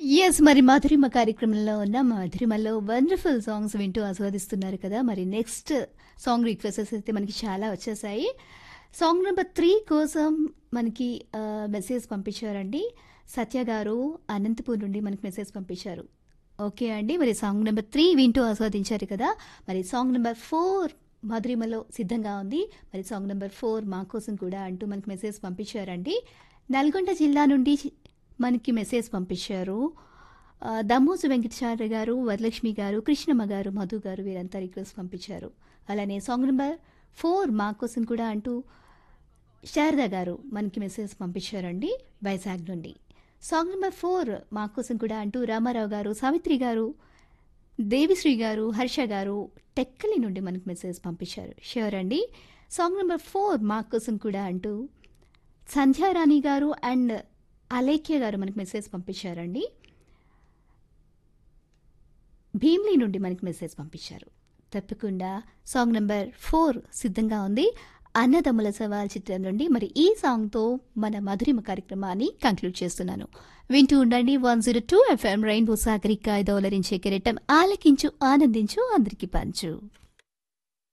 yes మరి మధురిమ కార్యక్రమంలో ఉన్న మధురిమలో వండర్ఫుల్ సాంగ్స్ వింటూ ఆస్వాదిస్తున్నారు కదా మరి నెక్స్ట్ సాంగ్ రిక్వెస్టెస్ అయితే మనకి చాలా వచ్చేసాయి సాంగ్ నెంబర్ త్రీ కోసం మనకి ఆ, మెసేజ్ పంపించారండి సత్య గారు అనంతపూర్ నుండి మనకి మెసేజ్ పంపించారు ఓకే అండి మరి సాంగ్ నెంబర్ త్రీ వింటూ ఆస్వాదించారు కదా మరి సాంగ్ నెంబర్ ఫోర్ మధురిమలో సిద్ధంగా ఉంది మరి సాంగ్ నెంబర్ ఫోర్ మా కోసం కూడా అంటూ మనకి మెసేజ్ పంపించారండి నల్గొండ జిల్లా నుండి మనకి మెసేజ్ పంపించారు ఆ, దమ్మోజు వెంకటచార్య గారు వరలక్ష్మి గారు కృష్ణమ్మ గారు మధు గారు వీరంతా రిక్వెస్ట్ పంపించారు అలానే సాంగ్ నెంబర్ ఫోర్ మా కోసం కూడా అంటూ శారద గారు మనకి మెసేజ్ పంపించారండి వైజాగ్ నుండి సాంగ్ నెంబర్ ఫోర్ మా కోసం కూడా అంటూ రామారావు గారు సావిత్రి గారు దేవిశ్రీ గారు హర్ష గారు టెక్కలి నుండి మనకి మెసేజ్ పంపించారు షూర్ అండి సాంగ్ నెంబర్ ఫోర్ మా కోసం కూడా అంటూ సంధ్యారాణి గారు అండ్ అలేఖ్య గారు మనకి మెసేజ్ పంపించారండి భీమ్లీ నుండి మనకి మెసేజ్ పంపించారు తప్పకుండా సాంగ్ నెంబర్ ఫోర్ సిద్ధంగా ఉంది అన్నదమ్ముల సవాల్ చిత్రం నుండి మరి ఈ సాంగ్తో మన మధురిమ కార్యక్రమాన్ని కంక్లూడ్ చేస్తున్నాను వింటూ ఉండండి one zero two FM rainbow Sagarika దౌలరించే కిరీటం ఆలకించు ఆనందించు అందరికి పంచు